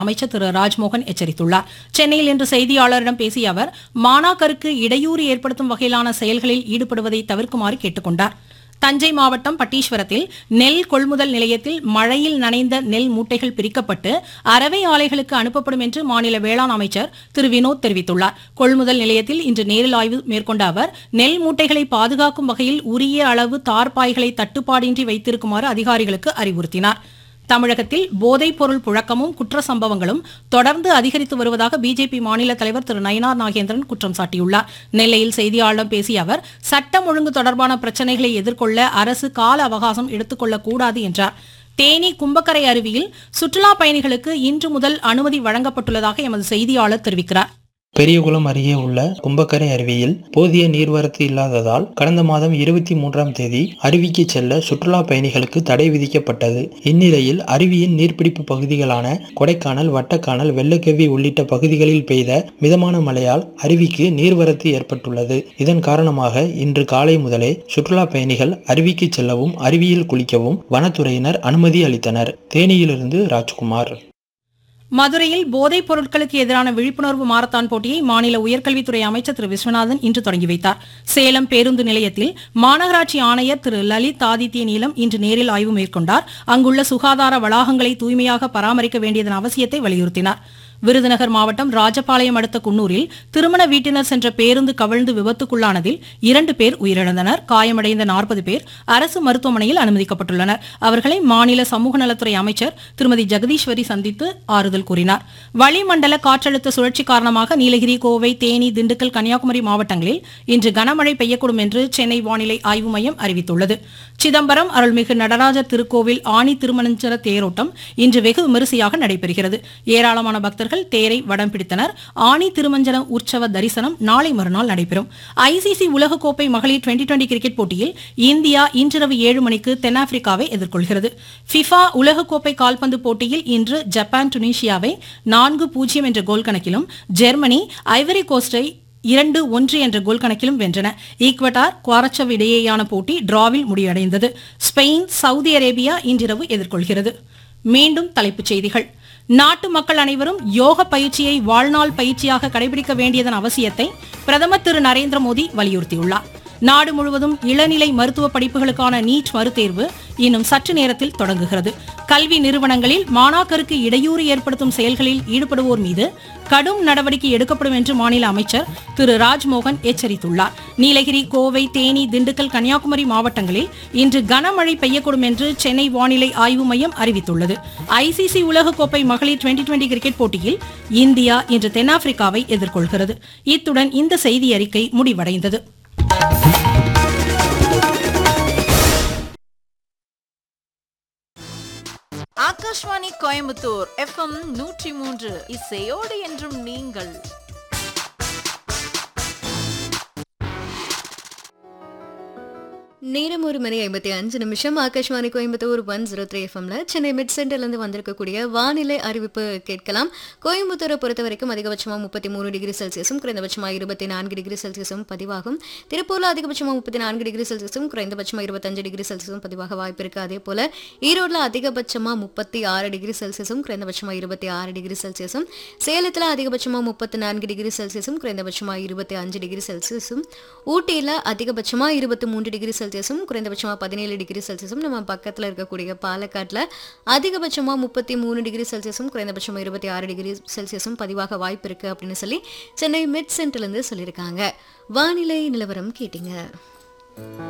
அமைச்சர் திரு ராஜ்மோகன் எச்சரித்துள்ளார் சென்னையில் இன்று செய்தியாளரிடம் பேசிய அவர் மாணாக்கருக்கு இடையூறு ஏற்படுத்தும் வகையிலான செயல்களில் ஈடுபடுவதை தவிர்க்குமாறு கேட்டுக்கொண்டார் தஞ்சை மாவட்டம் பட்டீஸ்வரத்தில் நெல் கொள்முதல் நிலையத்தில் மழையில் நனைந்த நெல் மூட்டைகள் பிரிக்கப்பட்டு அரவை ஆலைகளுக்கு அனுப்பப்படும் என்று மாநில வேளாண் அமைச்சர் திரு வினோத் தெரிவித்துள்ளார் கொள்முதல் நிலையத்தில் இன்று நேரில் ஆய்வு மேற்கொண்ட அவர் நெல் மூட்டைகளை பாதுகாக்கும் வகையில் உரிய அளவு தார்பாய்களை தட்டுப்பாடின்றி வைத்திருக்குமாறு அதிகாரிகளுக்கு அறிவுறுத்தினார் தமிழகத்தில் போதைப் பொருள் புழக்கமும் குற்ற சம்பவங்களும் தொடர்ந்து அதிகரித்து வருவதாக பிஜேபி மாநில தலைவர் திரு நயினார் நாகேந்திரன் குற்றம் சாட்டியுள்ளார் நெல்லையில் செய்தியாளர்களிடம் பேசிய அவர் சட்டம் ஒழுங்கு தொடர்பான பிரச்சனைகளை எதிர்கொள்ள அரசு கால அவகாசம் எடுத்துக்கொள்ளக் கூடாது என்றார் தேனி கும்பக்கரை அருவியில் சுற்றுலா பயணிகளுக்கு இன்று முதல் அனுமதி வழங்கப்பட்டுள்ளதாக எமது செய்தியாளர் தெரிவிக்கிறார் பெரியகுளம் அருகே உள்ள கும்பக்கரை அருவியில் போதிய நீர்வரத்து இல்லாததால் கடந்த மாதம் இருபத்தி மூன்றாம் தேதி அருவிக்கு செல்ல சுற்றுலா பயணிகளுக்கு தடை விதிக்கப்பட்டது இந்நிலையில் அருவியின் நீர்பிடிப்பு பகுதிகளான கொடைக்கானல் வட்டக்கானல் வெள்ளக்கவி உள்ளிட்ட பகுதிகளில் பெய்த மிதமான மழையால் அருவிக்கு நீர்வரத்து ஏற்பட்டுள்ளது இதன் காரணமாக இன்று காலை முதலே சுற்றுலா பயணிகள் அருவிக்கு செல்லவும் அருவியில் குளிக்கவும் வனத்துறையினர் அனுமதி அளித்தனர் தேனியிலிருந்து ராஜ்குமார் மதுரையில் போதைப் பொருட்களுக்கு எதிரான விழிப்புணர்வு மாரத்தான் போட்டியை மாநில உயர்கல்வித்துறை அமைச்சர் திரு விஸ்வநாதன் இன்று தொடங்கி வைத்தார் சேலம் பேருந்து நிலையத்தில் மாநகராட்சி ஆணையர் திரு லலித் ஆதித்ய நீலம் இன்று நேரில் ஆய்வு மேற்கொண்டார் அங்குள்ள சுகாதார வளாகங்களை தூய்மையாக பராமரிக்க வேண்டியதன் அவசியத்தை வலியுறுத்தினார் விருதுநகர் மாவட்டம் ராஜபாளையம் அடுத்த குன்னூரில் திருமண வீட்டினர் சென்ற பேருந்து கவிழ்ந்து விபத்துக்குள்ளானதில் இரண்டு பேர் உயிரிழந்தனர் காயமடைந்த நாற்பது பேர் அரசு மருத்துவமனையில் அனுமதிக்கப்பட்டுள்ளனர் அவர்களை மாநில சமூக நலத்துறை அமைச்சர் திருமதி ஜெகதீஸ்வரி சந்தித்து ஆறுதல் கூறினார் வளிமண்டல காற்றழுத்த சுழற்சி காரணமாக நீலகிரி கோவை தேனி திண்டுக்கல் கன்னியாகுமரி மாவட்டங்களில் இன்று கனமழை பெய்யக்கூடும் என்று சென்னை வானிலை ஆய்வு மையம் அறிவித்துள்ளது சிதம்பரம் அருள்மிகு நடராஜர் திருக்கோவில் ஆணி திருமணஞ்சர தேரோட்டம் இன்று வெகு விமரிசையாக நடைபெறுகிறது ஏராளமான பக்தர்கள் தேரை வடம் பிடித்தனர் ஆணி திருமஞ்சன உற்சவ தரிசனம் நாளை மறுநாள் நடைபெறும் ஐசிசி உலகக்கோப்பை மகளிர் டுவெண்டி டுவெண்டி கிரிக்கெட் போட்டியில் இந்தியா இன்றிரவு ஏழு மணிக்கு தென்னாப்பிரிக்காவை எதிர்கொள்கிறது ஃபிஃபா உலகக்கோப்பை கால்பந்து போட்டியில் இன்று ஜப்பான் டுனிஷியாவை நான்கு பூஜ்ஜியம் என்ற கோல் கணக்கிலும் ஜெர்மனி ஐவரி கோஸ்டை இரண்டு ஒன்று என்ற கோல் கணக்கிலும் வென்றன ஈக்வட்டார் குவாரச்சவ் இடையேயான போட்டி டிராவில் முடிவடைந்தது ஸ்பெயின் சவுதி அரேபியா இன்றிரவு எதிர்கொள்கிறது மீண்டும் தலைப்புச் செய்திகள் நாட்டு மக்கள் அனைவரும் யோக பயிற்சியை வாழ்நாள் பயிற்சியாக கடைபிடிக்க வேண்டியதன் அவசியத்தை பிரதமர் திரு நரேந்திர மோடி வலியுறுத்தியுள்ளார் நாடு முழுவதும் இளநிலை மருத்துவ படிப்புகளுக்கான நீட் மறுதேர்வு இன்னும் சற்று நேரத்தில் தொடங்குகிறது கல்வி நிறுவனங்களில் மாணாக்கருக்கு இடையூறு ஏற்படுத்தும் செயல்களில் ஈடுபடுவோர் மீது கடும் நடவடிக்கை எடுக்கப்படும் என்று மாநில அமைச்சர் திரு ராஜ்மோகன் எச்சரித்துள்ளார் நீலகிரி கோவை தேனி திண்டுக்கல் கன்னியாகுமரி மாவட்டங்களில் இன்று கனமழை பெய்யக்கூடும் என்று சென்னை வானிலை ஆய்வு மையம் அறிவித்துள்ளது ஐசிசி உலகக்கோப்பை மகளிர் டுவெண்டி டுவெண்டி கிரிக்கெட் போட்டியில் இந்தியா இன்று தென்னாப்பிரிக்காவை எதிர்கொள்கிறது இத்துடன் இந்த செய்தி அறிக்கை முடிவடைந்தது ஆகாஷ்வாணி கோயம்புத்தூர் எஃப்எம் நூற்றி மூன்று இசையோடு என்றும் நீங்கள் நேரம் ஒரு மணி ஐம்பத்தி அஞ்சு நிமிஷம் Akashvani Coimbatore one zero three எஃப்எம்ல சென்னை மிட் சென்டர்லேருந்து வந்திருக்கக்கூடிய வானிலை அறிவிப்பு கேட்கலாம் கோயம்புத்தூரை பொறுத்த வரைக்கும் அதிகபட்சமாக முப்பத்தி மூணு டிகிரி செல்சியஸும் குறைந்தபட்சமாக இருபத்தி நான்கு டிகிரி செல்சியஸும் பதிவாகும் திருப்பூர்ல அதிகபட்சமாக முப்பத்தி நான்கு டிகிரி செல்சியஸும் குறைந்தபட்சமாக இருபத்தஞ்சு டிகிரி செல்சியஸும் பதிவாக வாய்ப்பு இருக்கு அதே போல ஈரோட்டில் அதிகபட்சமாக முப்பத்தி ஆறு டிகிரி செல்சியஸும் குறைந்தபட்சமாக இருபத்தி ஆறு டிகிரி செல்சியஸும் சேலத்தில் அதிகபட்சமாக முப்பத்தி நான்கு டிகிரி செல்சியஸும் குறைந்தபட்சமாக இருபத்தி அஞ்சு டிகிரி செல்சியஸும் ஊட்டியில் அதிகபட்சமாக இருபத்தி மூன்று டிகிரி செல்சியஸும் குறைந்தபட்சமாக பதினேழு டிகிரி செல்சியஸும் நம்ம பக்கத்தில் இருக்கக்கூடிய பாலக்காட்டில் அதிகபட்சமாக முப்பத்தி மூணு டிகிரி செல்சியஸும் குறைந்தபட்சமாக இருபத்தி ஆறு டிகிரி செல்சியஸும் பதிவாக வாய்ப்பு இருக்கு அப்படின்னு சொல்லி சென்னை மிட் சென்டர்லேருந்து சொல்லியிருக்காங்க வானிலை நிலவரம் கேட்டீங்க